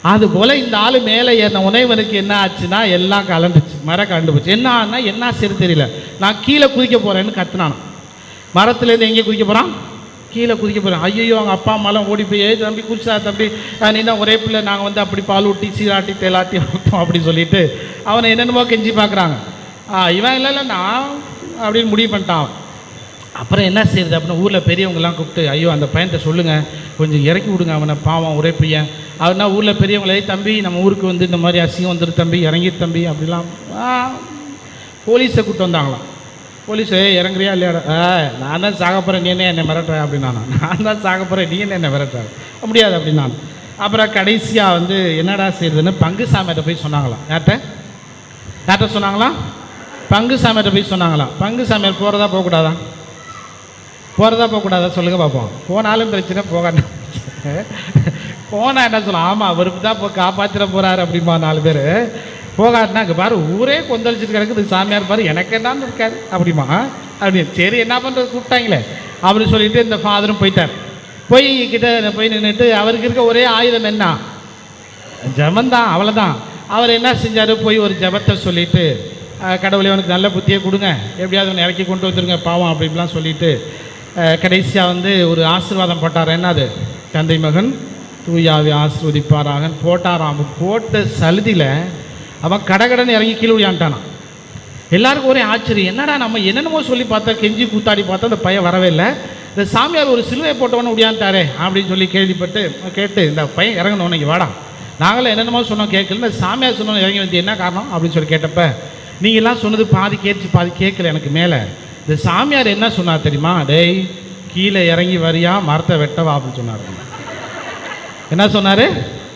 அது போல் இந்த ஆள் மேலே ஏறின உணவனுக்கு என்ன ஆச்சுன்னா எல்லாம் கலந்துச்சு மரம் கலந்து போச்சு என்ன ஆனா என்ன சரி தெரியல நான் கீழே குதிக்க போகிறேன்னு கத்துனான் மரத்துலேருந்து எங்கே குதிக்க போகிறான் கீழே குதிக்க போகிறேன் ஐயோ அவங்க அப்பா அம்மாலாம் ஓடி போய் "ஏய் தம்பி குதிச்சா தம்பி அஹ் நீ தான் ஒரே பிள்ளை நாங்கள் வந்து அப்படி பால் ஊட்டி சீராட்டி தேலாட்டி வளர்த்தோம் அப்படி சொல்லிட்டு அவனை என்னென்னமோ கெஞ்சி பார்க்குறாங்க இவன் இல்லை இல்லை நான் அப்படின்னு முடிவு பண்ணிட்டான் அவன். அப்புறம் என்ன செய்யுது அப்படின்னு ஊரில் பெரியவங்கலாம் கூப்பிட்டு ஐயோ அந்த பையன்கிட்ட சொல்லுங்கள் கொஞ்சம் இறக்கி விடுங்க அவனை பாவம் ஒரே பையன் அவனா ஊரில் பெரியவங்களே தம்பி நம்ம ஊருக்கு வந்து இந்த மாதிரி அசிங்கம் வந்துரு தம்பி இறங்கி தம்பி அப்படிலாம் ஆ, போலீஸை கூப்பிட்டு வந்தாங்களாம் போலீஸ் "ஏய், இறங்குறியா இல்லையா ஆ நான் தான் சாக போகிறேன் நீ என்ன என்னை மிரட்டுற அப்படின்னா நான் தான் சாக போகிறேன் நீ என்ன என்னை மிரட்டுற முடியாது அப்படின்னா அப்புறம் கடைசியாக வந்து என்னடா செய்யுதுன்னு பங்கு சாமியார்ட்ட போய் சொன்னாங்களாம் யார்கிட்ட யார்கிட்ட சொன்னாங்களா பங்கு சாமியார்ட்ட போய் சொன்னாங்களாம் பங்கு சாமியார் போகிறதா போகக்கூடாதா போகிறதா போகக்கூடாதா சொல்லுங்கள் பார்ப்போம் போனாலும் பிரச்சனை போகாது போனால் என்ன சொல்லலாம் ஆமாம் அவருக்கு தான் இப்போ காப்பாற்றிட போகிறாரு அப்படிம்பா நாலு பேர் போகாதுனா இங்கே பாரு ஊரே கொந்தளிச்சிட்டு கிடக்குது சாமியார் பாரு எனக்கு என்னன்னு இருக்காரு அப்படிமா அப்படின்னு சரி என்ன பண்ணுறது கூப்பிட்டாங்களே அப்படி சொல்லிட்டு இந்த ஃபாதரும் போயிட்டார் போய் கிட்ட போய் நின்றுட்டு அவருக்கு இருக்க ஒரே ஆயுதம் என்ன ஜபந்தான் அவ்வளோதான் அவர் என்ன செஞ்சார் போய் ஒரு ஜபத்தை சொல்லிட்டு அஹ், கடவுளே அவனுக்கு நல்ல புத்தியை கொடுங்க எப்படியாவது அவனை இறக்கி கொண்டு வந்துருங்க பாவம் அப்படின்லாம் சொல்லிட்டு கடைசியாக வந்து ஒரு ஆசீர்வாதம் போட்டார் என்னது தந்தை மகன் தூயாவி ஆசிர்வதிப்பாராக போட்டாராம் போட்ட சலுதியில் அவன் கடகடன்னு இறங்கி கீழே விளையாண்டானான் எல்லாருக்கும் ஒரே ஆச்சரியம் என்னடா நம்ம என்னென்னமோ சொல்லி பார்த்தா கெஞ்சி கூத்தாடி பார்த்தா அந்த பையன் வரவே இல்லை இந்த சாமியார் ஒரு சிலுவை போட்டவன உடையாண்டாரே அப்படின்னு சொல்லி கேள்விப்பட்டு கேட்டு இந்த பையன் இறங்கணும் இன்னைக்கு வாடா நாங்களும் என்னென்னமோ சொன்னோம் கேட்கல இந்த சாமியார் சொன்னோம் இறங்கி வந்து என்ன காரணம் அப்படின்னு சொல்லி கேட்டப்ப நீங்கள்லாம் சொன்னது பாதி கேட்டுச்சு பாதி கேட்கல எனக்கு மேலே இந்த சாமியார் என்ன சொன்னார் தெரியுமா டேய் கீழே இறங்கி வரியா மரத்தை வெட்டவா அப்படின்னு சொன்னார் என்ன சொன்னார்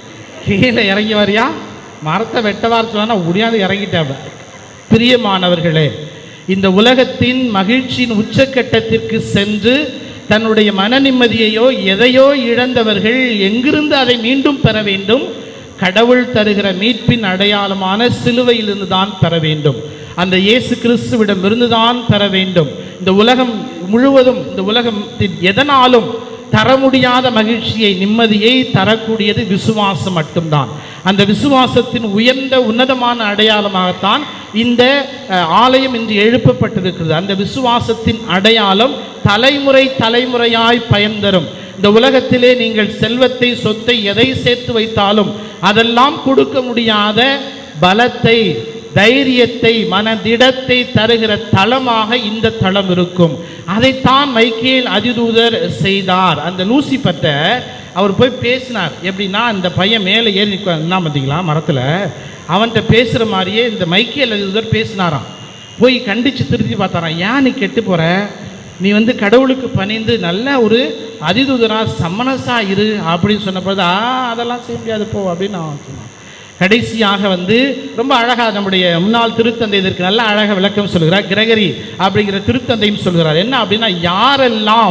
கீழே இறங்கி வரியா மரத்தை வெட்டவார் சொன்னா உடையாது இறங்கிட்டாங்க பிரியமானவர்களே இந்த உலகத்தின் மகிழ்ச்சியின் உச்சக்கட்டத்திற்கு சென்று தன்னுடைய மன நிம்மதியையோ எதையோ இழந்தவர்கள் எங்கிருந்து அதை மீண்டும் பெற வேண்டும் கடவுள் தருகிற மீட்பின் அடையாளமான சிலுவையிலிருந்து தான் பெற வேண்டும் அந்த இயேசு கிறிஸ்துவிடமிருந்து தான் பெற வேண்டும் இந்த உலகம் முழுவதும் இந்த உலகத்தின் எதனாலும் தர முடியாத மகிழ்ச்சியை நிம்மதியை தரக்கூடியது விசுவாசம் மட்டும்தான் அந்த விசுவாசத்தின் உயர்ந்த உன்னதமான அடையாளமாகத்தான் இந்த அஹ், ஆலயம் இன்று எழுப்பப்பட்டிருக்கிறது அந்த விசுவாசத்தின் அடையாளம் தலைமுறை தலைமுறையாய் பயன் தரும் இந்த உலகத்திலே நீங்கள் செல்வத்தை சொத்தை எதை சேர்த்து வைத்தாலும் அதெல்லாம் கொடுக்க முடியாத பலத்தை தைரியத்தை மனதிடத்தை தருகிற தளமாக இந்த தளம் இருக்கும் அதைத்தான் மைக்கேல் அதிதூதர் செய்தார் அந்த லூசிபட்ட அவர் போய் பேசினார் எப்படின்னா அந்த பையன் மேலே ஏறி என்ன பார்த்தீங்களா மரத்தில் அவன்கிட்ட பேசுகிற மாதிரியே இந்த மைக்கேல் அதிதூதர் பேசினாராம் போய் கண்டித்து திருத்தி பார்த்தாராம் ஏன் நீ கெட்டு போற நீ வந்து கடவுளுக்கு பணிந்து நல்ல ஒரு அதிதூதரா சம்மனசா இரு அப்படின்னு சொன்னப்போது ஆ அதெல்லாம் செய்ய முடியாது போ அப்படின்னு அவன் சொன்னான் கடைசியாக வந்து ரொம்ப அழகாக நம்முடைய முன்னாள் திருத்தந்தை இதற்கு நல்ல அழகாக விளக்கம் சொல்கிறார் கிரகரி அப்படிங்கிற திருத்தந்தையும் சொல்கிறார் என்ன அப்படின்னா யாரெல்லாம்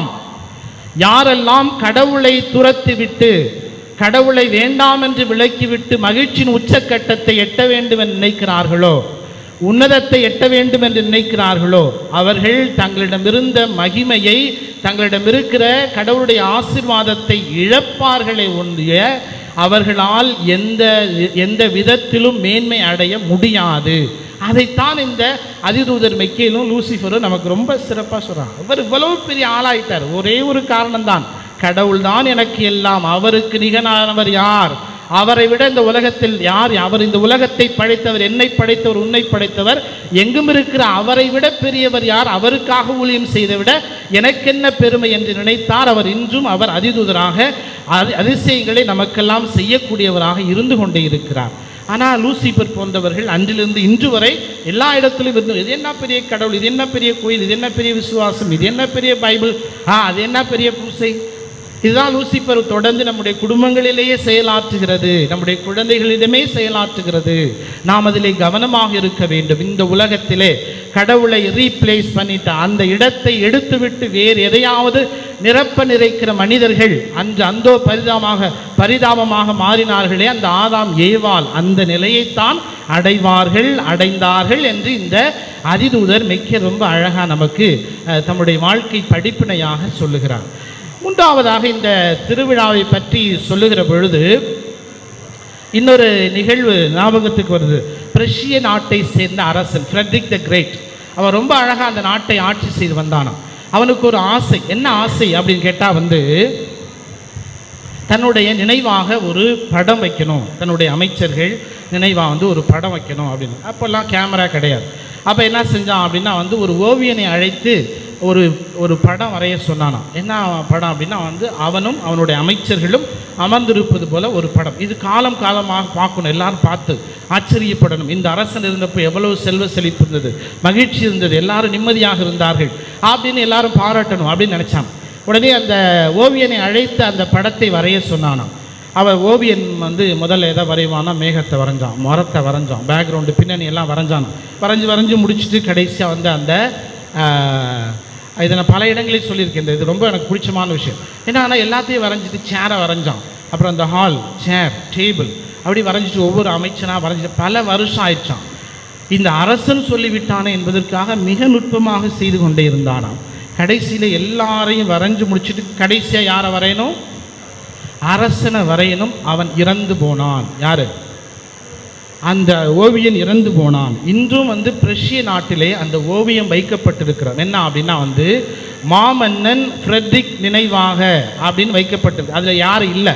யாரெல்லாம் கடவுளை துரத்தி விட்டு கடவுளை வேண்டாம் என்று விலக்கிவிட்டு மகிழ்ச்சியின் உச்சக்கட்டத்தை எட்ட வேண்டும் என்று நினைக்கிறார்களோ உன்னதத்தை எட்ட வேண்டும் என்று நினைக்கிறார்களோ அவர்கள் தங்களிடமிருந்த மகிமையை தங்களிடம் இருக்கிற கடவுளுடைய ஆசீர்வாதத்தை இழப்பார்களே ஒன்றிய அவர்களால் எந்த எந்த விதத்திலும் மேன்மை அடைய முடியாது அதைத்தான் இந்த அதிதூதர் மெக்கேலும் லூசிஃபரும் நமக்கு ரொம்ப சிறப்பாக சொல்கிறாங்க அவர் இவ்வளவு பெரிய ஆளாயிட்டார் ஒரே ஒரு காரணம்தான் கடவுள் தான் எனக்கு எல்லாம் அவருக்கு நிகனானவர் யார் அவரை விட இந்த உலகத்தில் யார் அவர் இந்த உலகத்தை படைத்தவர் என்னை படைத்தவர் உன்னை படைத்தவர் எங்கும் இருக்கிற அவரை விட பெரியவர் யார் அவருக்காக ஊழியம் செய்தை விட எனக்கென்ன பெருமை என்று நினைத்தார் அவர் இன்றும் அவர் அதிதூதராக அதி- அதிசயங்களை நமக்கெல்லாம் செய்யக்கூடியவராக இருந்து கொண்டே இருக்கிறார் ஆனால் லூசிபர் போன்றவர்கள் அன்றிலிருந்து இன்று வரை எல்லா இடத்திலும் இருந்து இது என்ன பெரிய கடவுள் இது என்ன பெரிய கோயில் இது என்ன பெரிய விசுவாசம் இது என்ன பெரிய பைபிள் ஆ அது என்ன பெரிய பூசை இதுதான் லூசிபர் தொடர்ந்து நம்முடைய குடும்பங்களிலேயே செயலாற்றுகிறது நம்முடைய குழந்தைகளிடமே செயலாற்றுகிறது நாம் அதிலே கவனமாக இருக்க வேண்டும் இந்த உலகத்திலே கடவுளை ரீப்ளேஸ் பண்ணிட்ட அந்த இடத்தை எடுத்துவிட்டு வேறு எதையாவது நிரப்ப நிறைக்கிற மனிதர்கள் அன்று அந்தோ பரிதாபமாக பரிதாபமாக மாறினார்களே அந்த ஆதாம் ஏவாள் அந்த நிலையைத்தான் அடைவார்கள் அடைந்தார்கள் என்று இந்த அதிதூதர் மெக்க ரொம்ப அழகாக நமக்கு அஹ், தம்முடைய வாழ்க்கை படிப்பினையாக சொல்லுகிறார் மூன்றாவதாக இந்த திருவிழாவை பற்றி சொல்லுகிற பொழுது இன்னொரு நிகழ்வு ஞாபகத்துக்கு வருது பிரஷிய நாட்டை சேர்ந்த அரசன் ஃப்ரெட்ரிக் த கிரேட் அவன் ரொம்ப அழகாக அந்த நாட்டை ஆட்சி செய்து வந்தானாம் அவனுக்கு ஒரு ஆசை என்ன ஆசை அப்படின்னு கேட்டால் வந்து தன்னுடைய நினைவாக ஒரு படம் வைக்கணும் தன்னுடைய அமைச்சர்கள் நினைவாக வந்து ஒரு படம் வைக்கணும் அப்படின்னு அப்போல்லாம் கேமரா கிடையாது அப்போ என்ன செஞ்சான் அப்படின்னா வந்து ஒரு ஓவியனை அழைத்து ஒரு ஒரு படம் வரைய சொன்னானாம் என்ன படம் அப்படின்னா வந்து அவனும் அவனுடைய அமைச்சர்களும் அமர்ந்திருப்பது போல ஒரு படம் இது காலம் காலமாக பார்க்கணும் எல்லாரும் பார்த்து ஆச்சரியப்படணும் இந்த அரசன் இருந்தப்போ எவ்வளவு செல்வ செழிப்பு இருந்தது மகிழ்ச்சி இருந்தது எல்லாரும் நிம்மதியாக இருந்தார்கள் அப்படின்னு எல்லாரும் பாராட்டணும் அப்படின்னு நினச்சான் உடனே அந்த ஓவியனை அழைத்து அந்த படத்தை வரைய சொன்னானாம் அவன் ஓவியன் வந்து முதல்ல எதை வரைவானா மேகத்தை வரைஞ்சான் மரத்தை வரைஞ்சான் பேக்ரவுண்டு பின்னணி எல்லாம் வரைஞ்சான் வரைஞ்சி வரைஞ்சி முடிச்சுட்டு கடைசியாக வந்து அந்த ஆஹ், இதை நான் பல இடங்களில் சொல்லியிருக்கேன் இந்த இது ரொம்ப எனக்கு பிடிச்சமான விஷயம் ஏன்னா ஆனால் எல்லாத்தையும் வரைஞ்சிட்டு சேரை வரைஞ்சான் அப்புறம் அந்த ஹால் சேர் டேபிள் அப்படி வரைஞ்சிட்டு ஒவ்வொரு அமைச்சனாக வரைஞ்சிட்டு பல வருஷம் ஆயிடுச்சான் இந்த அரசன் சொல்லிவிட்டானே என்பதற்காக மிக நுட்பமாக செய்து கொண்டே இருந்தானாம் கடைசியில் எல்லாரையும் வரைஞ்சு முடிச்சுட்டு கடைசியாக யாரை வரையணும் அரசனை வரையணும் அவன் இறந்து போனான் யாரு அந்த ஓவியன் இறந்து போனான் இன்றும் வந்து பிரஷ்ய நாட்டிலே அந்த ஓவியம் வைக்கப்பட்டிருக்கிறது என்ன அப்படின்னா வந்து மாமன்னன் ஃப்ரெட்ரிக் நினைவாக அப்படின்னு வைக்கப்பட்டிருக்கு அதில் யாரும் இல்லை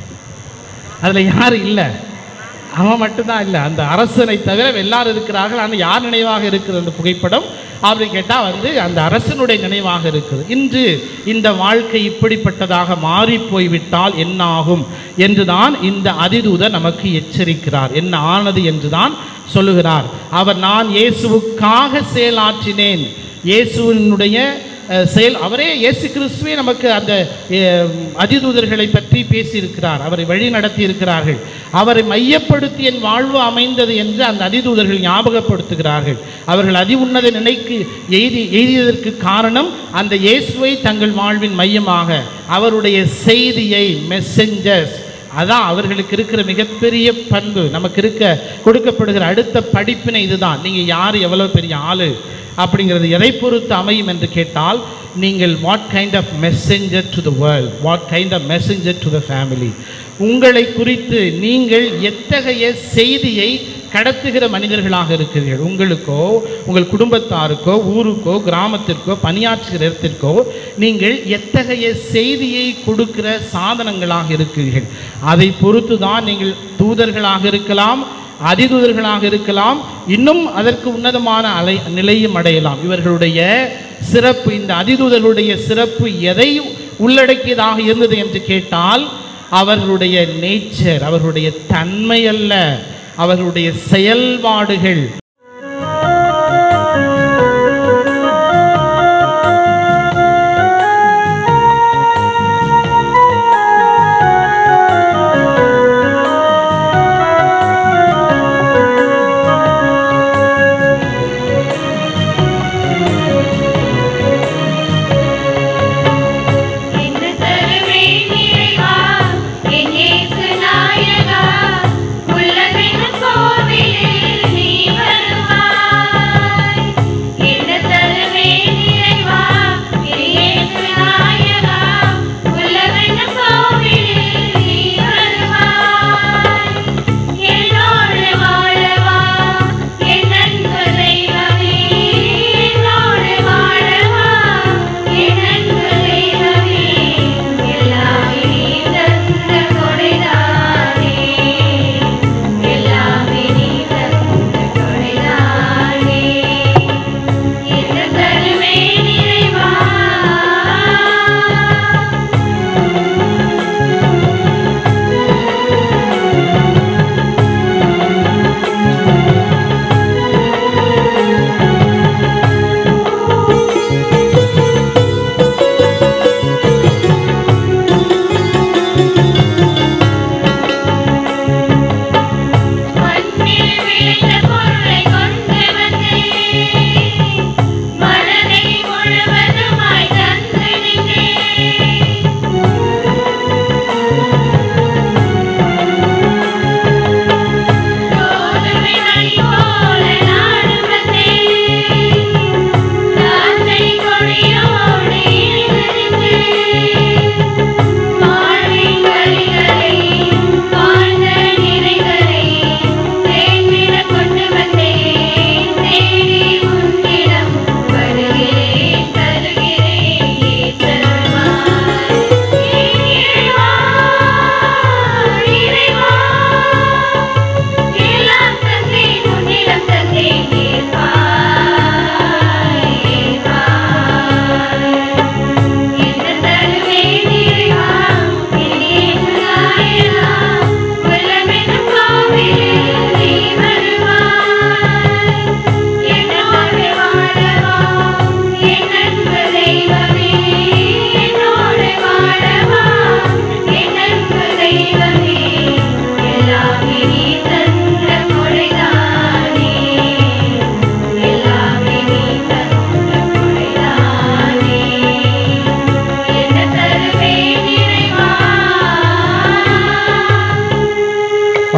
அதில் யாரும் இல்லை அவன் மட்டும்தான் இல்லை அந்த அரசனை தவிர எல்லாரும் இருக்கிறார்கள் ஆனால் யார் நினைவாக இருக்குது அந்த புகைப்படம் அப்படின்னு கேட்டால் வந்து அந்த அரசனுடைய நினைவாக இருக்குது இன்று இந்த வாழ்க்கை இப்படிப்பட்டதாக மாறி போய்விட்டால் என்ன ஆகும் என்றுதான் இந்த அதிதூதர் நமக்கு எச்சரிக்கிறார் என்ன ஆனது என்றுதான் சொல்லுகிறார் அவர் நான் இயேசுவுக்காக செயலாற்றினேன் இயேசுவினுடைய அஹ், செயல் அவரே இயேசு கிறிஸ்துவே நமக்கு அந்த அஹ், அதிதூதர்களை பற்றி பேசியிருக்கிறார் அவரை வழி நடத்தி இருக்கிறார்கள் அவரை மையப்படுத்தி என் வாழ்வு அமைந்தது என்று அந்த அதிதூதர்கள் ஞாபகப்படுத்துகிறார்கள் அவர்கள் அதி உன்னத நிலைக்கு எய்தி எய்தியதற்கு காரணம் அந்த இயேசுவை தங்கள் வாழ்வின் மையமாக அவருடைய செய்தியை மெசஞ்சர்ஸ் அதான் அவர்களுக்கு இருக்கிற மிகப்பெரிய பண்பு நமக்கு இருக்க கொடுக்கப்படுகிற அடுத்த படிப்பினை இதுதான் நீங்கள் யார் எவ்வளோ பெரிய ஆளு அப்படிங்கிறது எதை பொறுத்து அமையும் என்று கேட்டால் நீங்கள் what kind of messenger to the world what kind of messenger to the family உங்களை குறித்து நீங்கள் எத்தகைய செய்தியை கடத்துகிற மனிதர்களாக இருக்கிறீர்கள் உங்களுக்கோ உங்கள் குடும்பத்தாருக்கோ ஊருக்கோ கிராமத்திற்கோ பணியாற்றுகிற இடத்திற்கோ நீங்கள் எத்தகைய செய்தியை கொடுக்கிற சாதனங்களாக இருக்கிறீர்கள் அதை பொறுத்து தான் நீங்கள் தூதர்களாக இருக்கலாம் அதிதூதர்களாக இருக்கலாம் இன்னும் அதற்கு உன்னதமான அலை நிலையும் அடையலாம் இவர்களுடைய சிறப்பு இந்த அதிதூதர்களுடைய சிறப்பு எதை உள்ளடக்கியதாக இருந்தது என்று கேட்டால் அவர்களுடைய நேச்சர் அவர்களுடைய தன்மை அல்ல அவர்களுடைய செயல்பாடுகள் என்று தருவேன் இறைவா என் இயேசு நாயகா உள்ளமெனும் கோவிலில் நீ வர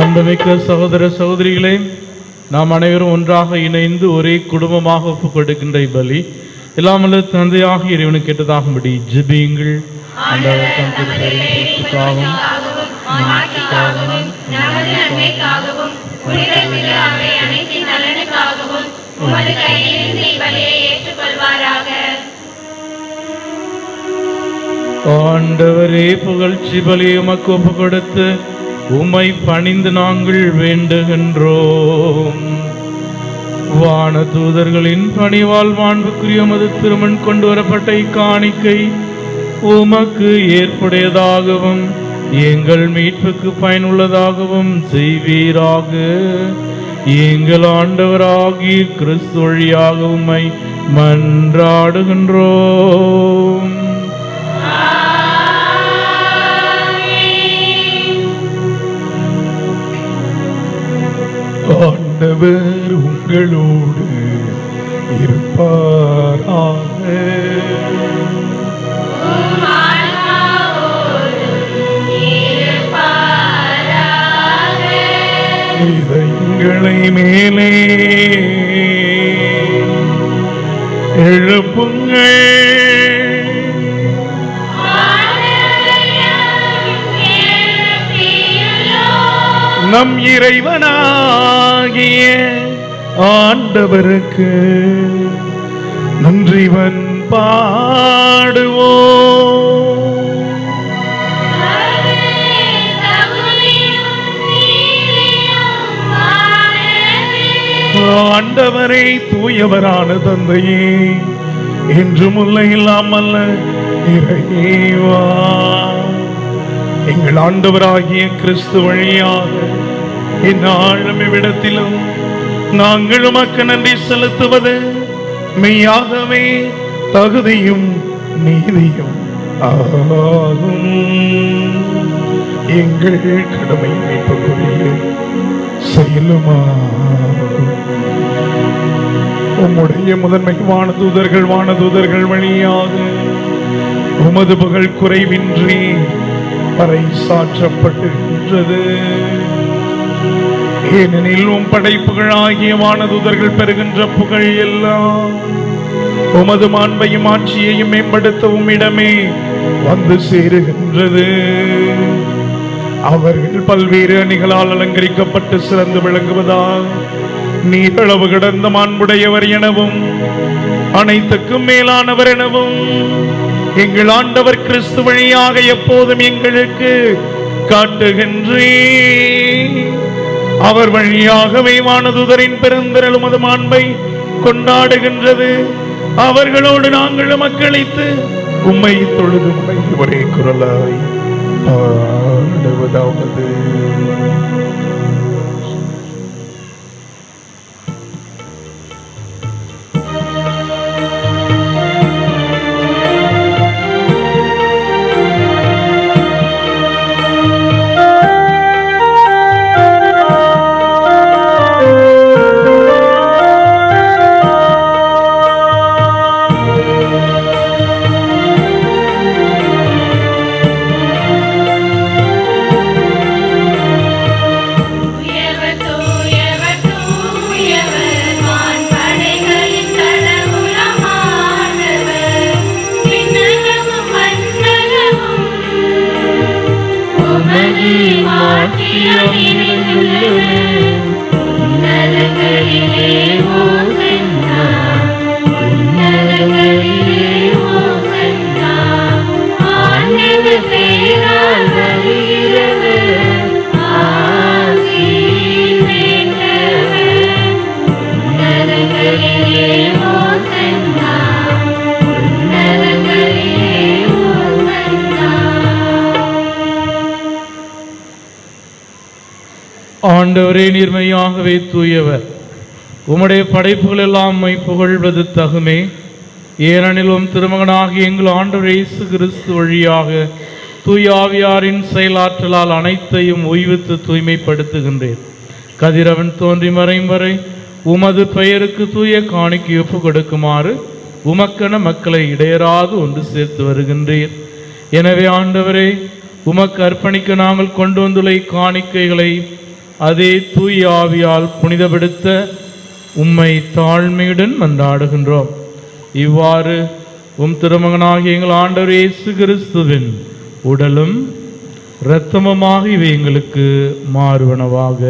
அன்புமிக்க சகோதர சகோதரிகளே நாம் அனைவரும் ஒன்றாக இணைந்து ஒரே குடும்பமாக ஒப்புக் கொடுக்கின்ற பலி எல்லாமல்ல தந்தையாக இறைவனு கேட்டதாகும்படி ஜெபியுங்கள் ஆண்டவர் தமது பரிசுத்தத்துக்காகவும் மாற்றிக்காகவும் நமது நன்மைக்காகவும் புனித திரு அவை அனைத்தின் நலனுக்காகவும் உமது கையிலிருந்து இவ்வழியை ஏற்றுக்கொள்வாராக ஆண்டவரே புகழ்ச்சி பலி உமக்கு ஒப்பு கொடுத்து உம்மை பணிந்து நாங்கள் வேண்டுகின்றோம் வான தூதர்களின் பணிவால் மாண்புக்குரிய மது திருமண் கொண்டு வரப்பட்ட இக்காணிக்கை உமக்கு ஏற்புடையதாகவும் எங்கள் மீட்புக்கு பயனுள்ளதாகவும் செய்வீராக எங்கள் ஆண்டவராகிய கிறிஸ்து வழியாக உம்மை மன்றாடுகின்றோம் ஆண்டவர் உங்களோடு இருப்பாராக இதயங்களை மேலே எழுப்புங்கள் நம் இறைவனாகிய ஆண்டவருக்கு நன்றிவன் பாடுவோம் ஆண்டவரே தூயவரான தந்தையே என்றும் உள்ள இல்லாமல்ல இறைவா எங்கள் ஆண்டவராகிய கிறிஸ்து வழியாக இந்நாளும் இவ்விடத்திலும் நாங்கள் உமக்கு நன்றி செலுத்துவது மெய்யாகவே தகுதியும் நீதியும் ஆகும் எங்கள் கடமை மீட்புக்குரிய செயலுமாகும் உம்முடைய முதன்மை வானதூதர்கள் வானதூதர்கள் வழியாக உமது புகழ் குறைவின்றி பறைசாற்றப்பட்டுகின்றது ஏனெனில் உம் படைப்புகள் ஆகிய வானதூதர்கள் பெறுகின்ற புகழ் எல்லாம் உமது மாண்பையும் ஆட்சியையும் மேம்படுத்த உம்மிடமே வந்து சேருகின்றது அவர்கள் பல்வேறு அணிகளால் அலங்கரிக்கப்பட்டு சிறந்து விளங்குவதால் நீரளவு கடந்த மாண்புடையவர் எனவும் அனைத்துக்கும் மேலானவர் எனவும் எங்கள் ஆண்டவர் கிறிஸ்து வழியாக எப்போதும் எங்களுக்கு காட்டுகின்றே அவர் வழியாகவே வானதுதரின் பெருந்திரளும் அது மாண்பை கொண்டாடுகின்றது அவர்களோடு நாங்கள் மக்களித்து உம்மை தொழுது முனைந்து ஒரே குரலாய் பாடுவதாவது தூயவர் தூயவர் தூயவர் வான்படைகளின் கடவுளமானவர் விண்ணகமும் மண்ணகமும் உமது மாட்சியம் நிறைந்துள்ளது உன்னதங்களிலே ஓசன்னா உன்னதங்களிலே ஓசன்னா ஆண்டவர் பெயரால் வருகிறவர் ஆசி பெற்றவர் உன்னதங்களிலே ஓசன்னா உன்னதங்களிலே ஓசன்னா ஆண்டவரே நீர்மையாகவே தூயவர் உம்முடைய படைப்புகள் எல்லாம் உம்மை புகழ்வது தகுமே ஏனெனில் உம் திருமகனாகிய எங்கள் ஆண்டவர் இயேசு கிறிஸ்து வழியாக தூய ஆவியாரின் செயலாற்றலால் அனைத்தையும் ஓய்வித்து தூய்மைப்படுத்துகின்றேன் கதிரவன் தோன்றி மறையும் வரை உமது பெயருக்கு தூய காணிக்கை ஒப்பு கொடுக்குமாறு உமக்கென மக்களை இடையராது ஒன்று சேர்த்து வருகின்றீர் எனவே ஆண்டவரே உமக்கு அர்ப்பணிக்க நாங்கள் கொண்டு வந்துள்ள காணிக்கைகளை அதே தூய ஆவியால் புனிதப்படுத்த உம்மை தாழ்மையுடன் மன்றாடுகின்றோம் இவ்வாறு உம் திருமகனாகிய எங்கள் ஆண்டவர் இயேசு கிறிஸ்துவின் உடலும் இரத்தமுமாக இவை எங்களுக்கு மாறுவனவாக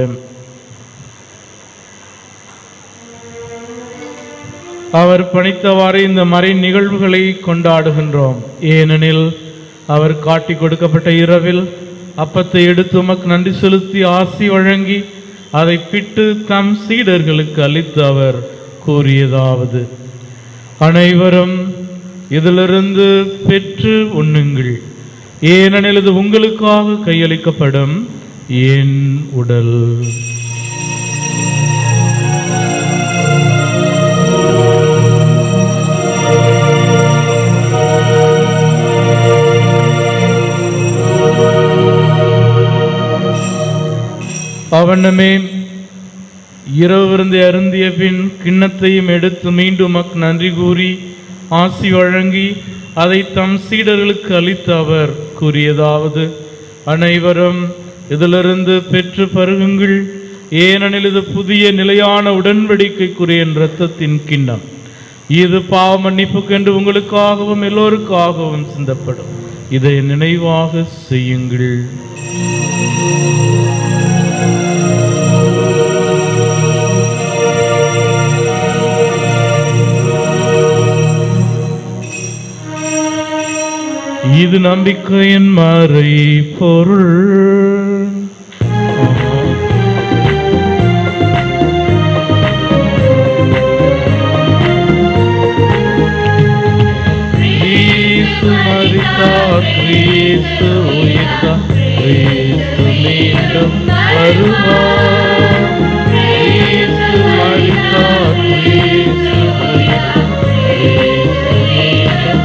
அவர் பணித்தவாறு இந்த மறை நிகழ்வுகளை கொண்டாடுகின்றோம் ஏனெனில் அவர் காட்டிக் கொடுக்கப்பட்ட இரவில் அப்பத்தை எடுத்து உமக்கு நன்றி செலுத்தி ஆசி வழங்கி அதை பிட்டு தம் சீடர்களுக்கு அளித்து அவர் கூறியதாவது அனைவரும் இதிலிருந்து பெற்று உண்ணுங்கள் ஏனெனில் இது உங்களுக்காக கையளிக்கப்படும் என் உடல் அவனமே இரவு விருந்தை அருந்திய பின் கிண்ணத்தையும் எடுத்து மீண்டும் மக் நன்றி கூறி ஆசி வழங்கி அதை தம் சீடர்களுக்கு அளித்து அவர் கூறியதாவது அனைவரும் இதிலிருந்து பெற்று பருகுங்கள் ஏனெனில் இது புதிய நிலையான உடன்படிக்கைக்குரிய என் இரத்தத்தின் கிண்ணம் இது பாவ மன்னிப்புக்கென்று உங்களுக்காகவும் எல்லோருக்காகவும் சிந்தப்படும் இதை நினைவாக செய்யுங்கள் இது நம்பிக்கையின் மறை பொருள் கிறிஸ்து மரித்தார் கிறிஸ்து உயிர்த்தார் கிறிஸ்து மீண்டும் வருவார் கிறிஸ்து மரித்தார் கிறிஸ்து உயிர்த்தார் கிறிஸ்து மீண்டும்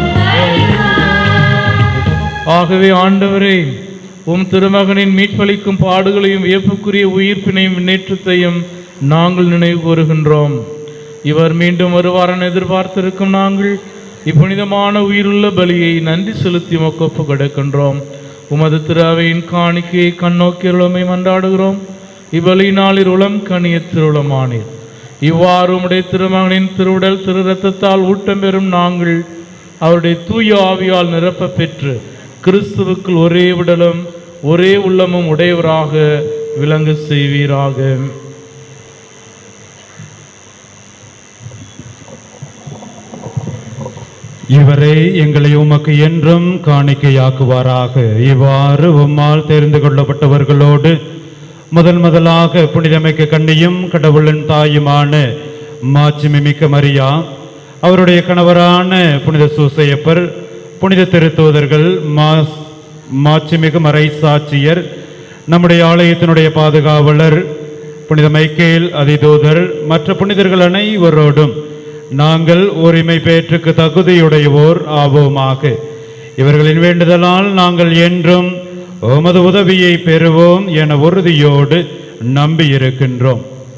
ஆகவே ஆண்டவரே உம் திருமகனின் மீட்பளிக்கும் பாடுகளையும் வியப்புக்குரிய உயிர்ப்பினையும் முன்னேற்றத்தையும் நாங்கள் நினைவு கூறுகின்றோம் இவர் மீண்டும் வருவார் என எதிர்பார்த்திருக்கும் நாங்கள் இப்புனிதமான உயிருள்ள பலியை நன்றி செலுத்தி மொக்கொப்பு கிடக்கின்றோம் உமது திருவையின் காணிக்கையை கண்ணோக்கியுள்ளமை மன்றாடுகிறோம் இவ்வழியினாளிர் உளம் கனிய திருளமானீர் இவ்வாறு உம்முடைய திருமகனின் திருவுடல் திரு ரத்தத்தால் ஊட்டம் பெறும் நாங்கள் அவருடைய தூய ஆவியால் நிரப்ப பெற்று கிறிஸ்துவுக்குள் ஒரே உடலும் ஒரே உள்ளமும் உடையவராக விளங்க செய்வீராக இவரே எங்களை உமக்கு என்றும் காணிக்கையாக்குவாராக இவ்வாறு உம்மால் தெரிந்து கொள்ளப்பட்டவர்களோடு முதன் முதலாக புனிதமிக்க கண்ணியும் கடவுளின் தாயுமான மாட்சிமிக்க மரியா அவருடைய கணவரான புனித சூசையப்பர் புனித திருத்தூதர்கள் மா மாட்சிமிகு மறை சாட்சியர் நம்முடைய ஆலயத்தினுடைய பாதுகாவலர் புனித மைக்கேல் அதிதூதர் மற்ற புனிதர்கள் அனைவரோடும் நாங்கள் உரிமை பேற்றுக்கு தகுதியுடையோர் ஆவோமாக இவர்களின் வேண்டுதலால் நாங்கள் என்றும் உமது உதவியை பெறுவோம் என உறுதியோடு நம்பியிருக்கின்றோம்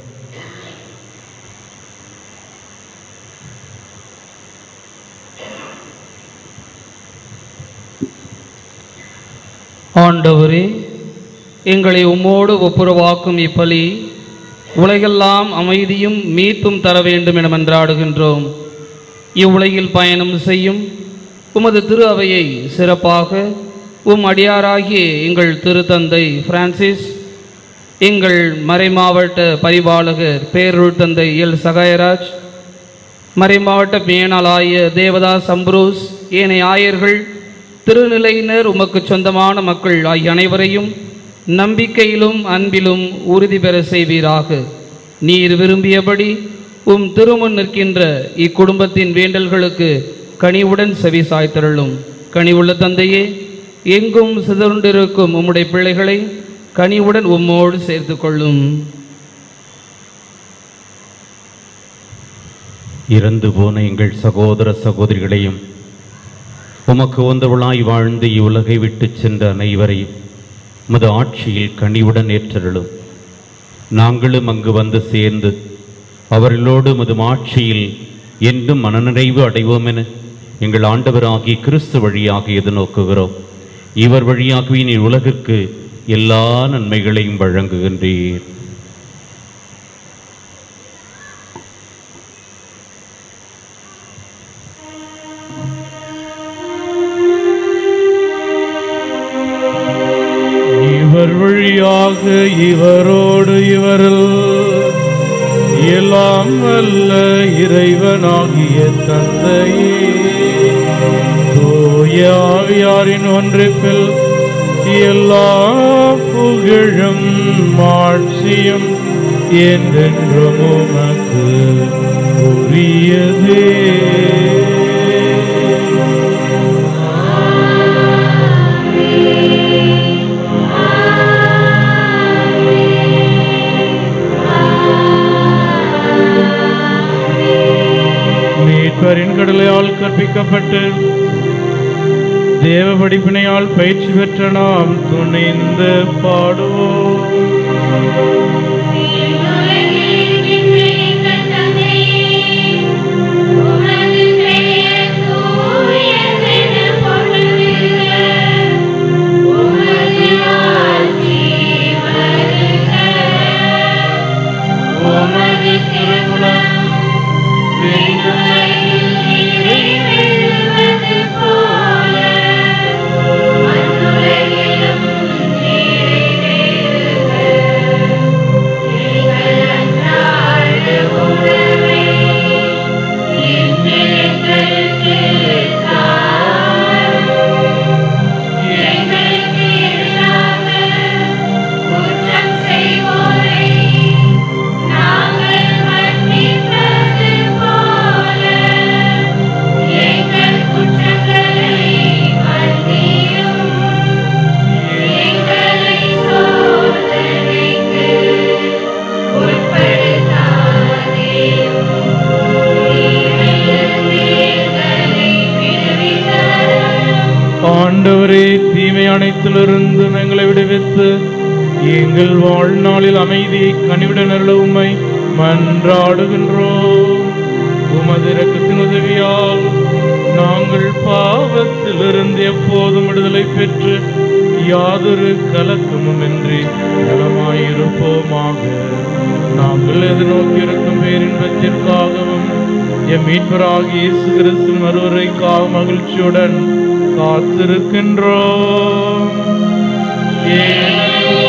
ஆண்டவரே எங்களை உம்மோடு ஒப்புரவாக்கும் இப்பலி உலகெல்லாம் அமைதியும் மீட்பும் தர வேண்டும் என மன்றாடுகின்றோம் இவ்வுலகில் பயணம் செய்யும் உமது திரு அவையை சிறப்பாக உம் அடியாராகிய எங்கள் திருத்தந்தை பிரான்சிஸ் எங்கள் மறைமாவட்ட பரிபாலகர் பேரருள் தந்தை எல் சகாயராஜ் மறைமாவட்ட மேனாளாய தேவதாஸ் அம்ப்ரோஸ் ஏனைய ஆயர்கள் திருநிலையினர் உமக்கு சொந்தமான மக்கள் ஆகிய அனைவரையும் நம்பிக்கையிலும் அன்பிலும் உறுதி பெற செய்வீராக நீர் விரும்பியபடி உம் திருமுன் நிற்கின்ற இக்குடும்பத்தின் வேண்டல்களுக்கு கனிவுடன் செவி சாய்த்தருளும் கனிவுள்ள தந்தையே எங்கும் சிதறுண்டிருக்கும் உம்முடைய பிள்ளைகளை கனிவுடன் உம்மோடு சேர்த்துக் கொள்ளும் இறந்து போன எங்கள் சகோதர சகோதரிகளையும் உமக்கு உந்தவளாய் வாழ்ந்து இவ்வுலகை விட்டுச் சென்ற அனைவரையும் உமது ஆட்சியில் கனிவுடன் ஏற்றருளும் நாங்களும் அங்கு வந்து சேர்ந்து அவர்களோடு உமது ஆட்சியில் என்றும் மனநிறைவு அடைவோம் என எங்கள் ஆண்டவராகிய கிறிஸ்து வழியாக எதிர்நோக்குகிறோம் இவர் வழியாகவே நீ உலகிற்கு எல்லா நன்மைகளையும் வழங்குகின்றீர் இவர் வழியாக இவரோடு இவரில் எல்லாம் வல்ல இறைவனாகிய தந்தையே தூய ஆவியாரின் ஒன்றிப்பில் எல்லா புகழும் ஆட்சியும் என்றென்றும் உமக்கு உரியதே மீட்பரின் கடலையால் கற்பிக்கப்பட்டு தேவ படிப்பினையால் பயிற்சி பெற்ற நாம் துணிந்து பாடுவோம் ஆண்டவரே தீமை அனைத்திலிருந்து எங்களை விடுவித்து எங்கள் வாழ்நாளில் அமைதியை கனிவிட நல்ல உம்மை மன்றாடுகின்றோம் உமது இரக்கத்தின் உதவியால் நாங்கள் பாவத்திலிருந்து எப்போதும் விடுதலை பெற்று யாதொரு கலக்கமும் இன்றி நலமாயிருப்போமாக நாங்கள் எதிர்நோக்கி இருக்கும் பேரின்பத்திற்காகவும் எம் மீட்பராகிய இயேசு கிறிஸ்து மறுவரைக்காக மகிழ்ச்சியுடன் காத்திருக்கின்றோம் ஏனெனில்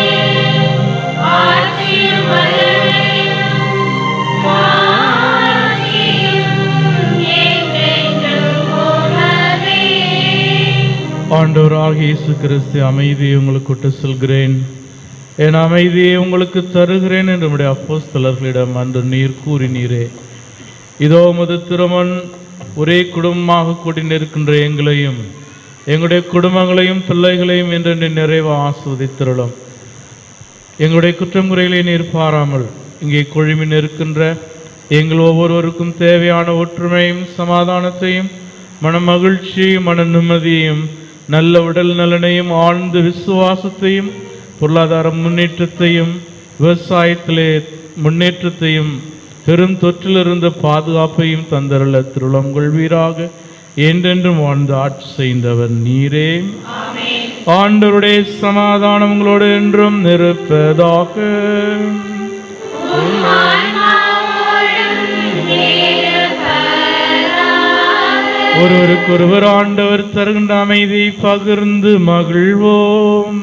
ஆண்டவராக இயேசு கிறிஸ்து அமைதியை உங்களுக்கு விட்டு செல்கிறேன் என் அமைதியை உங்களுக்கு தருகிறேன் என்று நம்முடைய அப்போஸ்தலர்களிடம் அன்று நீர் கூறினீரே இதோ உமது திருமண் ஒரே குடும்பமாக கூடி நிற்கின்ற எங்களையும் எங்களுடைய குடும்பங்களையும் பிள்ளைகளையும் என்று நிறைவு ஆஸ்வதித்திருளும் எங்களுடைய குற்றம் குறைகளை நீர் பாராமல் இங்கே குழுமி நிற்கின்ற எங்கள் ஒவ்வொருவருக்கும் தேவையான ஒற்றுமையும் சமாதானத்தையும் மன மகிழ்ச்சியையும் மன நிம்மதியையும் நல்ல உடல் நலனையும் ஆழ்ந்த விசுவாசத்தையும் பொருளாதார முன்னேற்றத்தையும் விவசாயத்திலே முன்னேற்றத்தையும் பெரும் தொற்றிலிருந்து பாதுகாப்பையும் தந்தருள திருளம் கொள்வீராக என்றென்றும் வாழ்ந்து ஆட்சி செய்தவர் நீரே ஆண்டவருடைய சமாதானம் உங்களோடு என்றும் நிற்பதாக ஒருவருக்கொருவர் ஆண்டவர் தருகின்ற அமைதியை பகிர்ந்து மகிழ்வோம்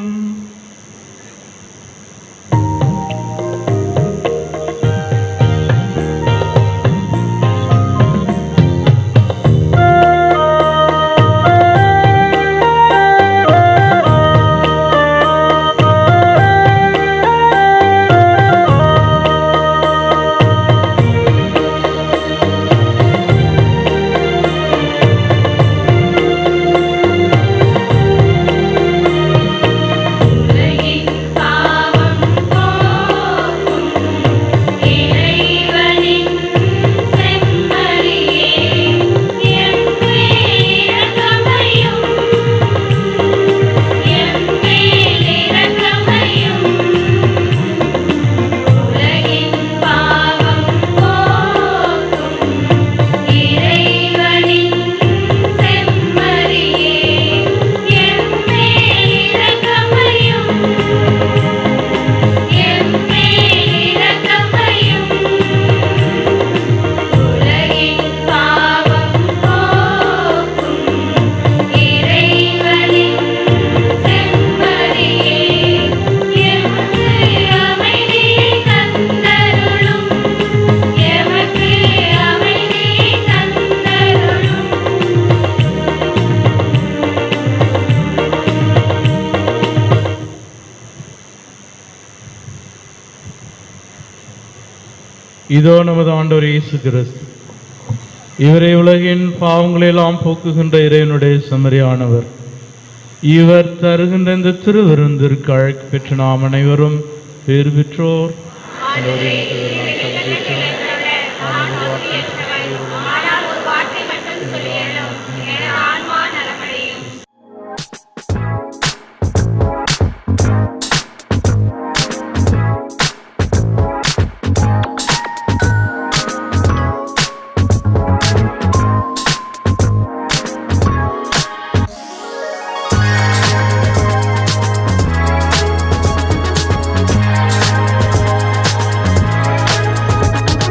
இதோ நமது ஆண்டவர் இயேசு கிறிஸ்து இவரை உலகின் பாவங்களை எல்லாம் போக்குகின்ற இறைவனுடைய செம்மறியானவர் இவர் தருகின்ற இந்த திருவிருந்திற்கு அழைப்பு பெற்ற நாம் அனைவரும் பேறு பெற்றோர் ஆ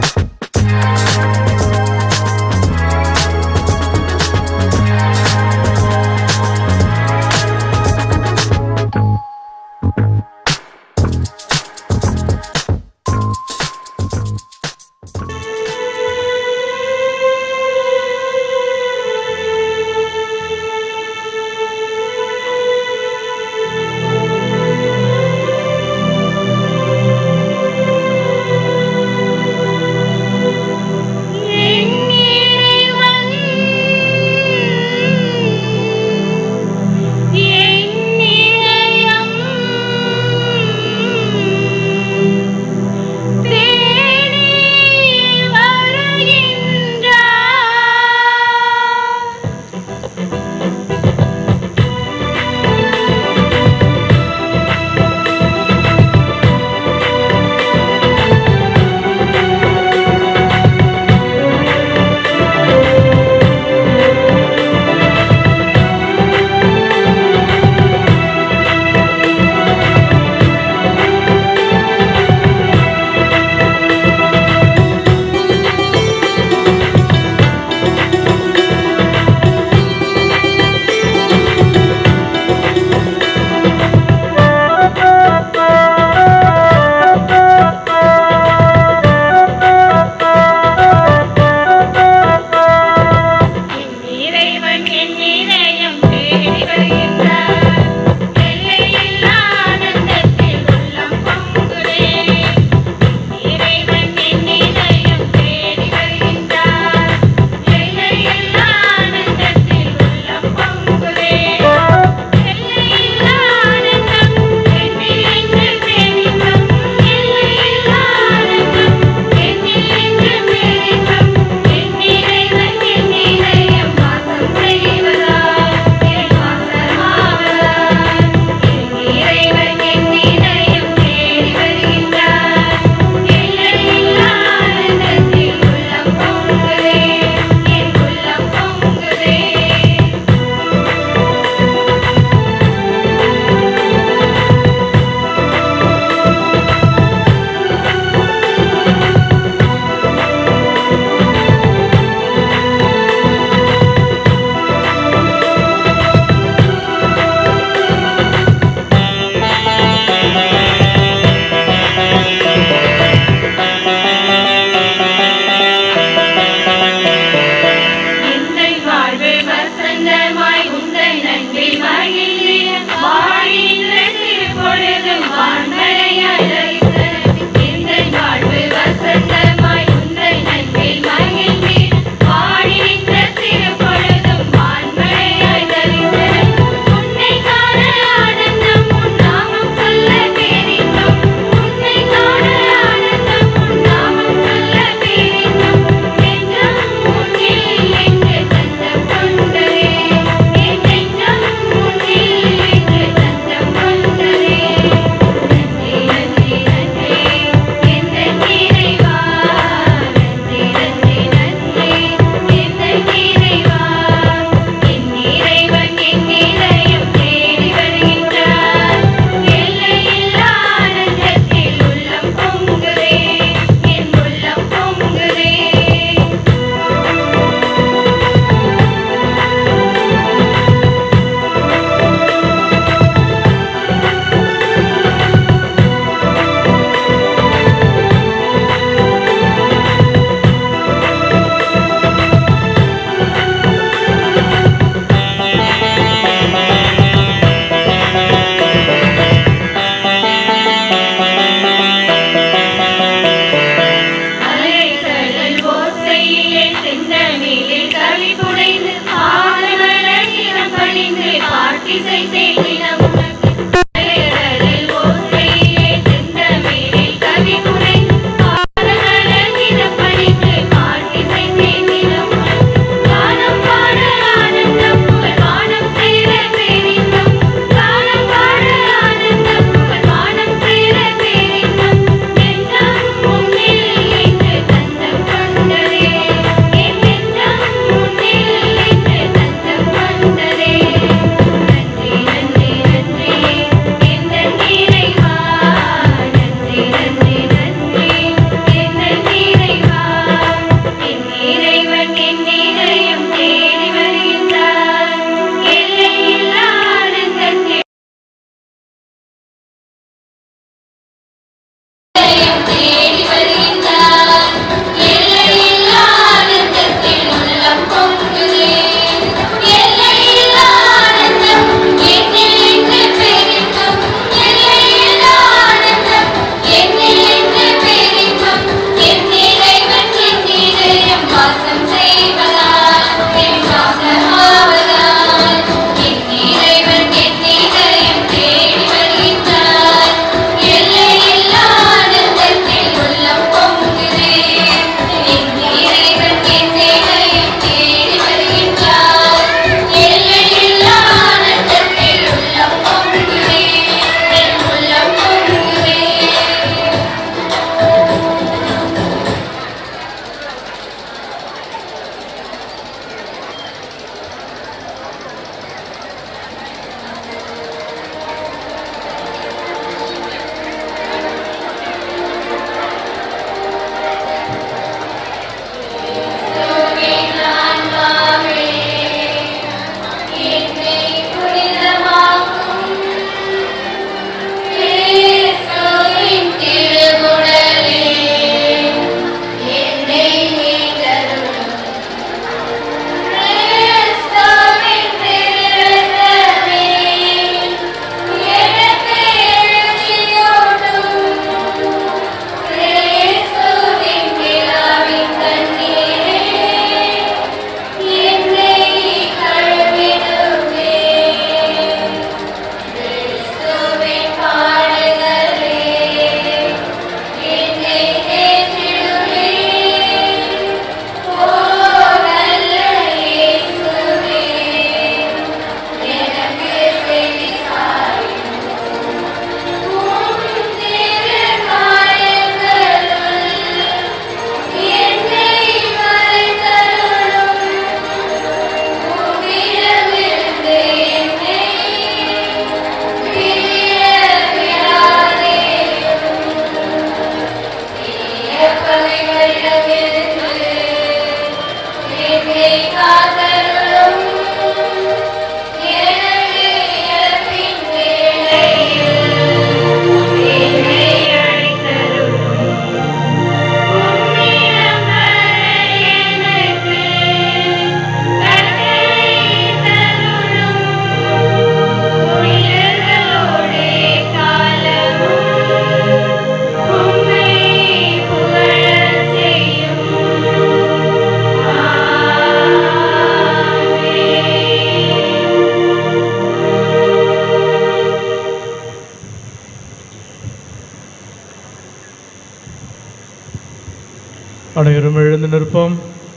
அனைவரும் எழுந்து நிற்போம்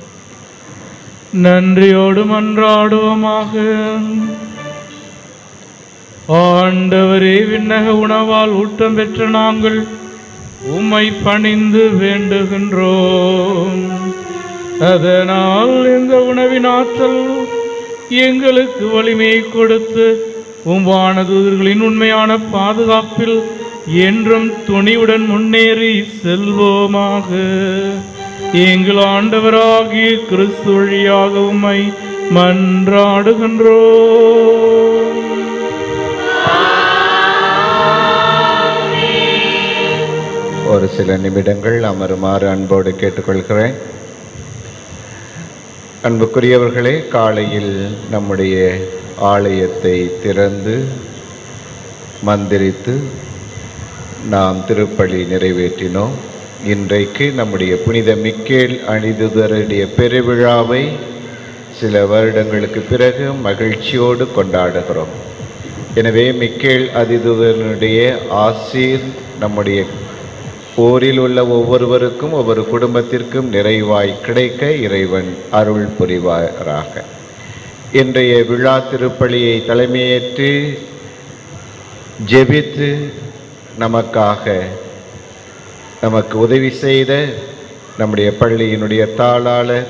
நன்றியோடு மன்றாடுவோமாக ஆண்டவரே விண்ணக உணவால் ஊட்டம் பெற்ற நாங்கள் உம்மை பணிந்து வேண்டுகின்றோம் அதனால் இந்த உணவின் ஆற்றல் எங்களுக்கு வலிமையை கொடுத்து உம் வானதூதர்களின் உண்மையான பாதுகாப்பில் என்றும் துணிவுடன் முன்னேறி செல்வோமாக எங்கள் ஆண்டவராகிய கிறிஸ்து வழியாக உம்மை மன்றாடுகின்றோம் ஒரு சில நிமிடங்கள் அமருமாறு அன்போடு கேட்டுக்கொள்கிறேன் அன்புக்குரியவர்களே காலையில் நம்முடைய ஆலயத்தை திறந்து மந்திரித்து நாம் திருப்பலி நிறைவேற்றினோம் இன்றைக்கு நம்முடைய புனித மிக்கேல் அணிதுதருடைய பெருவிழாவை சில வருடங்களுக்கு பிறகு மகிழ்ச்சியோடு கொண்டாடுகிறோம் எனவே மிக்கேல் அதிதுதனுடைய ஆசீர் நம்முடைய ஊரில் உள்ள ஒவ்வொருவருக்கும் ஒவ்வொரு குடும்பத்திற்கும் நிறைவாய் கிடைக்க இறைவன் அருள் புரிவாராக இன்றைய விழா திருப்பலியை தலைமையேற்று ஜெபித்து நமக்காக நமக்கு உதவி செய்த நம்முடைய பள்ளியினுடைய தாளாளர்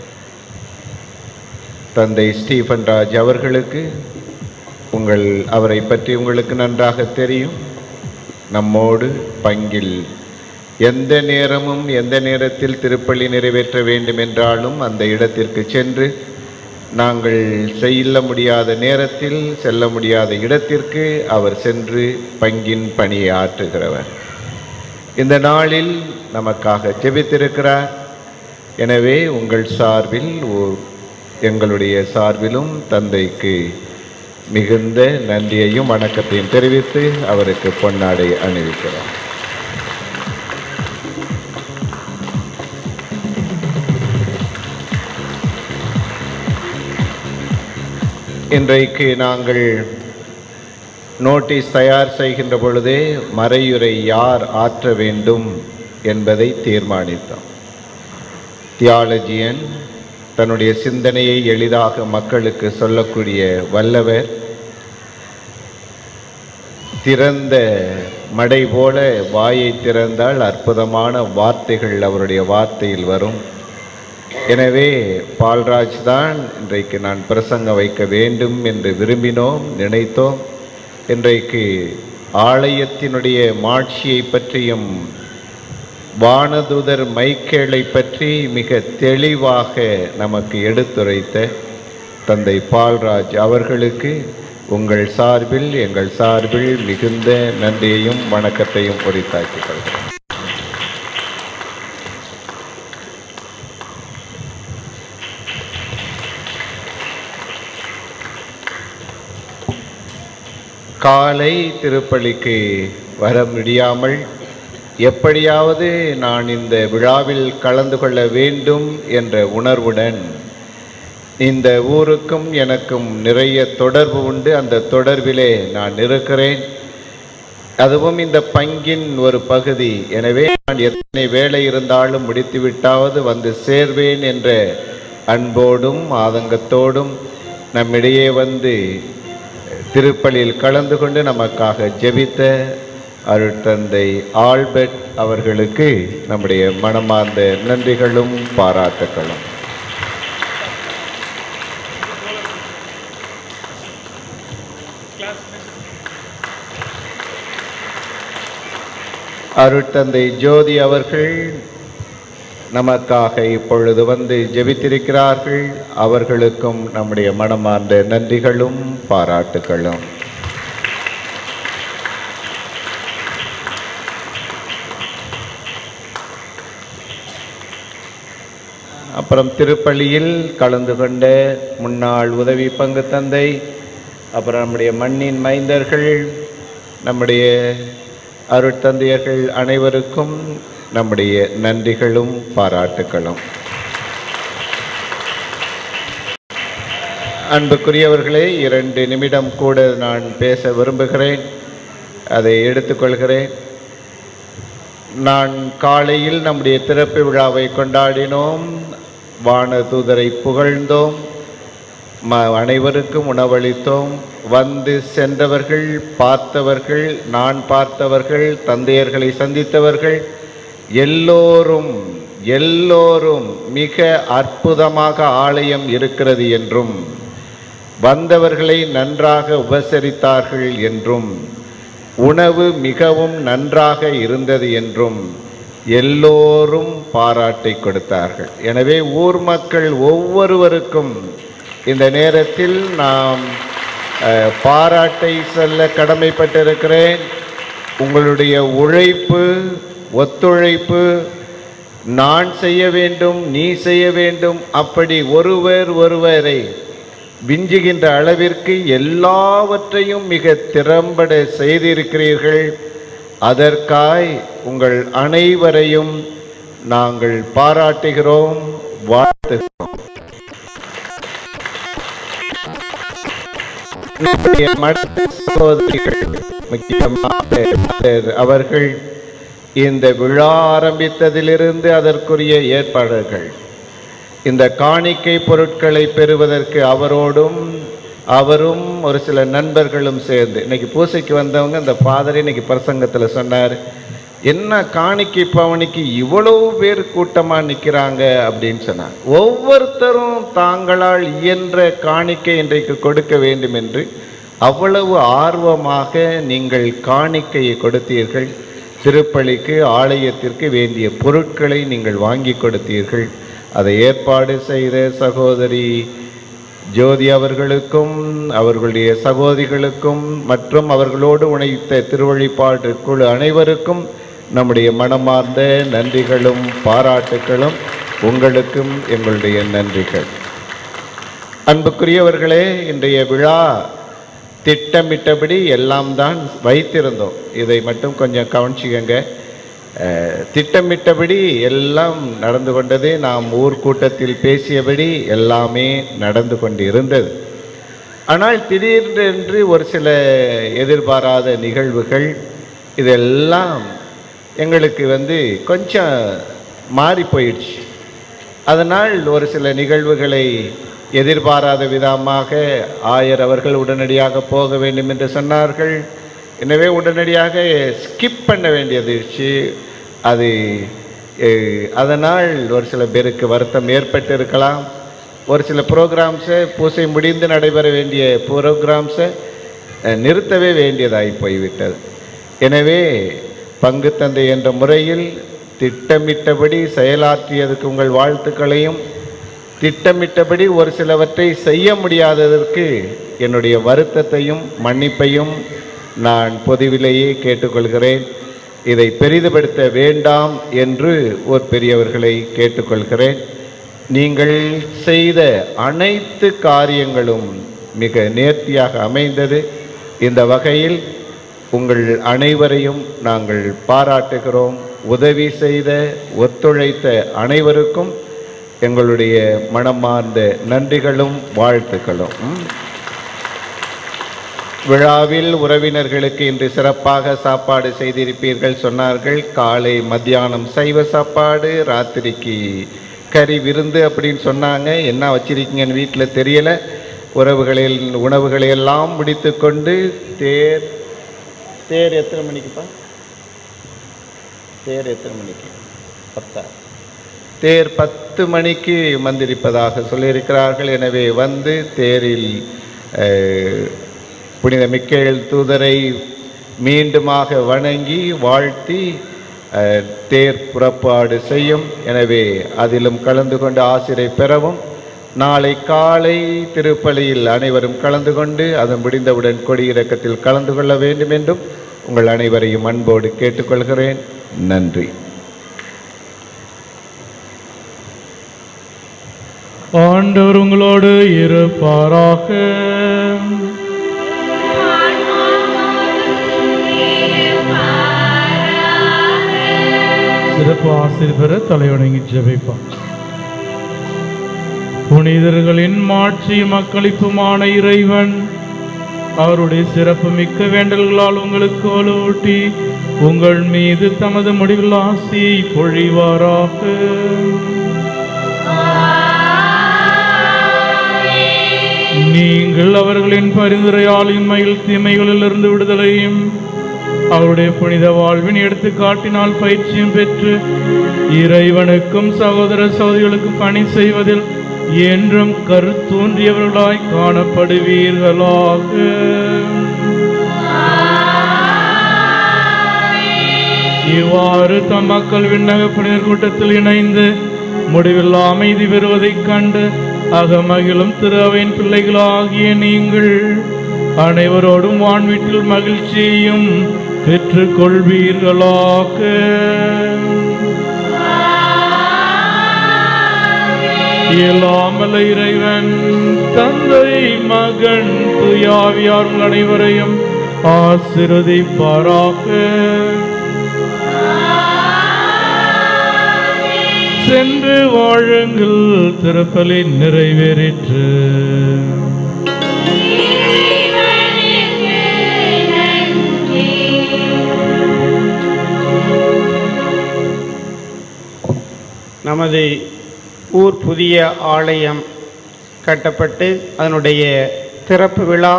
தந்தை ஸ்டீஃபன் ராஜ் அவர்களுக்கு உங்கள் அவரை பற்றி உங்களுக்கு நன்றாக தெரியும் நம்மோடு பங்கில் எந்த நேரமும் எந்த நேரத்தில் திருப்பலி நிறைவேற்ற வேண்டும் என்றாலும் அந்த இடத்திற்கு சென்று நாங்கள் செல்ல முடியாத நேரத்தில் செல்ல முடியாத இடத்திற்கு அவர் சென்று பங்கின் பணியை ஆற்றுகிறவர் இந்த நாளில் நமக்காக ஜெபித்திருக்கிறார் எனவே உங்கள் சார்பில் ஓ- எங்களுடைய சார்பிலும் தந்தைக்கு மிகுந்த நன்றியையும் வணக்கத்தையும் தெரிவித்து அவருக்கு பொன்னாடை அணிவிக்கிறோம் இன்றைக்கு நாங்கள் நோட்டீஸ் தயார் செய்கின்ற பொழுதே மறையுரை யார் ஆற்ற வேண்டும் என்பதை தீர்மானித்தோம் தியாலஜியன் தன்னுடைய சிந்தனையை எளிதாக மக்களுக்கு சொல்லக்கூடிய வல்லவர் திறந்த மடை போல வாயை திறந்தால் அற்புதமான வார்த்தைகள் அவருடைய வார்த்தையில் வரும் எனவே பால்ராஜ் தான் இன்றைக்கு நான் பிரசங்க வைக்க வேண்டும் என்று விரும்பினோம் நினைத்தோம் இன்றைக்கு ஆலயத்தினுடைய மாட்சியை பற்றியும் வானதுதர் மைக்கேலை பற்றி மிக தெளிவாக நமக்கு எடுத்துரைத்த தந்தை பால்ராஜ் அவர்களுக்கு உங்கள் சார்பில் எங்கள் சார்பில் மிகுந்த நன்றியையும் வணக்கத்தையும் உரித்தாக்கிக் கொள்கிறேன் காலை திருப்பலிக்கு வர முடியாமல் எப்படியாவது நான் இந்த விழாவில் கலந்து கொள்ள வேண்டும் என்ற உணர்வுடன் இந்த ஊருக்கும் எனக்கும் நிறைய தொடர்பு உண்டு அந்த தொடர்பிலே நான் இருக்கிறேன் அதுவும் இந்த பங்கின் ஒரு பகுதி எனவே நான் எத்தனை வேலை இருந்தாலும் முடித்துவிட்டாவது வந்து சேர்வேன் என்ற அன்போடும் ஆதங்கத்தோடும் நம்மிடையே வந்து திருப்பலியில் கலந்து கொண்டு நமக்காக ஜெபித்த அருட்தந்தை ஆல்பர்ட் அவர்களுக்கு நம்முடைய மனமார்ந்த நன்றிகளும் பாராட்டுகளும் அருட்தந்தை ஜோதி அவர்கள் நமக்காக இப்பொழுது வந்து ஜெபித்திருக்கிறார்கள் அவர்களுக்கும் நம்முடைய மனமார்ந்த நன்றிகளும் பாராட்டுகளும் அப்புறம் திருப்பள்ளியில் கலந்து கொண்ட முன்னாள் உதவி பங்கு தந்தை அப்புறம் நம்முடைய மண்ணின் மைந்தர்கள் நம்முடைய அருட்தந்தையர்கள் அனைவருக்கும் நம்முடைய நன்றிகளும் பாராட்டுகளும் அன்புக்குரியவர்களே இரண்டு நிமிடம் கூட நான் பேச விரும்புகிறேன் அதை எடுத்துக்கொள்கிறேன் நான் காலையில் நம்முடைய திறப்பு விழாவை கொண்டாடினோம் வானதூதரை புகழ்ந்தோம் ம அனைவருக்கும் உணவளித்தோம் வந்து சென்றவர்கள் பார்த்தவர்கள் நான் பார்த்தவர்கள் தந்தையர்களை சந்தித்தவர்கள் எல்லோரும் எல்லோரும் மிக அற்புதமாக ஆலயம் இருக்கிறது என்றும் வந்தவர்களை நன்றாக உபசரித்தார்கள் என்றும் உணவு மிகவும் நன்றாக இருந்தது என்றும் எல்லோரும் பாராட்டை கொடுத்தார்கள் எனவே ஊர் மக்கள் ஒவ்வொருவருக்கும் இந்த நேரத்தில் நாம் அஹ், பாராட்டை சொல்ல கடமைப்பட்டிருக்கிறேன் உங்களுடைய உழைப்பு ஒத்துழைப்பு நான் செய்ய வேண்டும் நீ செய்ய வேண்டும் அப்படி ஒருவர் ஒருவரை விஞ்சுகின்ற அளவிற்கு எல்லாவற்றையும் மிக திறம்பட செய்திருக்கிறீர்கள் அதற்காய் உங்கள் அனைவரையும் நாங்கள் பாராட்டுகிறோம் வாழ்த்துகிறோம் நம்முடைய மற்ற சகோதரிகள் முக்கியமாக மதர் அவர்கள் இந்த விழா ஆரம்பித்ததிலிருந்து அதற்குரிய ஏற்பாடுகள் இந்த காணிக்கை பொருட்களை பெறுவதற்கு அவரோடும் அவரும் ஒரு சில நண்பர்களும் சேர்ந்து இன்னைக்கு பூசைக்கு வந்தவங்க இந்த ஃபாதர் இன்னைக்கு பிரசங்கத்தில் சொன்னார் என்ன காணிக்கை பவனிக்கு இவ்வளவு பேர் கூட்டமாக நிற்கிறாங்க அப்படின்னு சொன்னார் ஒவ்வொருத்தரும் தாங்களால் இயன்ற காணிக்கை இன்றைக்கு கொடுக்க வேண்டும் என்று அவ்வளவு ஆர்வமாக நீங்கள் காணிக்கையை கொடுத்தீர்கள் திருப்பலிக்கு ஆலயத்திற்கு வேண்டிய பொருட்களை நீங்கள் வாங்கி கொடுத்தீர்கள் அதை ஏற்பாடு செய்த சகோதரி ஜோதி அவர்களுக்கும் அவர்களுடைய சகோதரிகளுக்கும் மற்றும் அவர்களோடு உணைத்த திருவழிபாடு குழு அனைவருக்கும் நம்முடைய மனமார்ந்த நன்றிகளும் பாராட்டுகளும் உங்களுக்கும் எங்களுடைய நன்றிகள் அன்புக்குரியவர்களே இன்றைய விழா திட்டமிட்டபடி எல்லாம் தான் வைத்திருந்தோம் இதை மட்டும் கொஞ்சம் கவனிச்சுக்கங்க அஹ், திட்டமிட்டபடி எல்லாம் நடந்து கொண்டது நாம் ஊர் கூட்டத்தில் பேசியபடி எல்லாமே நடந்து கொண்டு இருந்தது ஆனால் திடீரென்று ஒரு சில எதிர்பாராத நிகழ்வுகள் இதெல்லாம் எங்களுக்கு வந்து கொஞ்சம் மாறி போயிடுச்சு அதனால் ஒரு சில நிகழ்வுகளை எதிர்பாராத விதமாக ஆயர் அவர்கள் உடனடியாக போக வேண்டும் என்று சொன்னார்கள் எனவே உடனடியாக ஸ்கிப் பண்ண வேண்டியதுச்சு அது அஹ், அதனால் ஒரு சில பேருக்கு வருத்தம் ஏற்பட்டு இருக்கலாம் ஒரு சில ப்ரோக்ராம்ஸை பூசை முடிந்து நடைபெற வேண்டிய ப்ரோக்ராம்ஸை நிறுத்தவே வேண்டியதாகி போய்விட்டது எனவே பங்கு தந்தை என்ற முறையில் திட்டமிட்டபடி செயலாற்றியதுக்கு உங்கள் வாழ்த்துக்களையும் திட்டமிட்டபடி ஒரு சிலவற்றை செய்ய முடியாததற்கு என்னுடைய வருத்தத்தையும் மன்னிப்பையும் நான் பொதுவிலேயே கேட்டுக்கொள்கிறேன் இதை பெரிதுபடுத்த வேண்டாம் என்று ஒரு பெரியவர்களை கேட்டுக்கொள்கிறேன் நீங்கள் செய்த அனைத்து காரியங்களும் மிக நேர்த்தியாக அமைந்தது இந்த வகையில் உங்கள் அனைவரையும் நாங்கள் பாராட்டுகிறோம் உதவி செய்த ஒத்துழைத்த அனைவருக்கும் எங்களுடைய மனமார்ந்த நன்றிகளும் வாழ்த்துக்களும் ம். விழாவில் உறவினர்களுக்கு இன்று சிறப்பாக சாப்பாடு செய்திருப்பீர்கள் சொன்னார்கள் காலை மத்தியானம் சைவ சாப்பாடு ராத்திரிக்கு கறி விருந்து அப்படின்னு சொன்னாங்க என்ன வச்சிருக்கீங்கன்னு வீட்டில் தெரியல உறவுகளில் உணவுகளை எல்லாம் முடித்துக்கொண்டு தேர் தேர் எத்தனை மணிக்குப்பா தேர் எத்தனை மணிக்கு பத்தா தேர் பத்து மணிக்கு வந்திருப்பதாக சொல்லியிருக்கிறார்கள் எனவே வந்து தேரில் அஹ், புனித மிக்கேல் தூதரை மீண்டுமாக வணங்கி வாழ்த்தி அஹ், தேர் புறப்பாடு செய்யும் எனவே அதிலும் கலந்து கொண்டு ஆசிரை பெறவும் நாளை காலை திருப்பலியில் அனைவரும் கலந்து கொண்டு அது முடிந்தவுடன் கொடியிறக்கத்தில் கலந்து கொள்ள வேண்டும் என்றும் உங்கள் அனைவரையும் அன்போடு கேட்டுக்கொள்கிறேன் நன்றி ஆண்டவர் உங்களோடு இருப்பாராக சிறப்பு ஆசிரியர் பெற தலைவணங்கி ஜெபிப்பார் புனிதர்களின் மாட்சி மக்களிப்புமான இறைவன் அவருடைய சிறப்பு மிக்க வேண்டல்களால் உங்களுக்கு வலுவூட்டி உங்கள் மீது தமது முடிவில் ஆசியை பொழிவாராக நீங்கள் அவர்களின் பரிந்துரையால் இன்மையில் தீமைகளிலிருந்து விடுதலையும் அவருடைய புனித வாழ்வின் எடுத்துக்காட்டினால் பயிற்சியும் பெற்று இறைவனுக்கும் சகோதர சகோதரிகளுக்கும் பணி செய்வதில் என்றும் கருத்தூன்றியவர்களாய் காணப்படுவீர்களாக இவ்வாறு தம் மக்கள் விண்ணக புனிதர் கூட்டத்தில் இணைந்து முடிவில்லா அமைதி பெறுவதைக் கண்டு அகமகிழும் திரு அவையின் பிள்ளைகளாகிய நீங்கள் அனைவரோடும் வான்வீட்டில் மகிழ்ச்சியையும் பெற்றுக் கொள்வீர்களாக இயலாமல இறைவன் தந்தை மகன் துயாவியார் உங்கள் அனைவரையும் ஆசிர்வதிப்பாராக சென்று வாழுங்கள் திருப்பலி நிறைவேறிற்று நமது ஊர் புதிய ஆலயம் கட்டப்பட்டு அதனுடைய திறப்பு விழா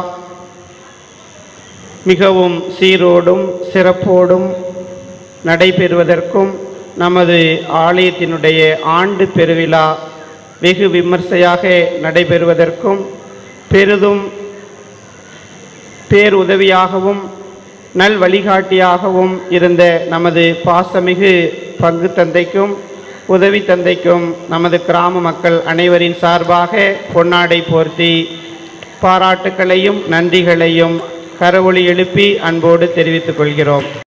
மிகவும் சீரோடும் சிறப்போடும் நடைபெறுவதற்கும் நமது ஆலயத்தினுடைய ஆண்டு பெருவிழா வெகு விமர்சையாக நடைபெறுவதற்கும் பெரிதும் பேருதவியாகவும் நல் வழிகாட்டியாகவும் இருந்த நமது பாசமிகு பங்கு தந்தைக்கும் உதவி தந்தைக்கும் நமது கிராம மக்கள் அனைவரின் சார்பாக பொன்னாடை போர்த்தி பாராட்டுக்களையும் நன்றிகளையும் கரவொலி எழுப்பி அன்போடு தெரிவித்துக் கொள்கிறோம்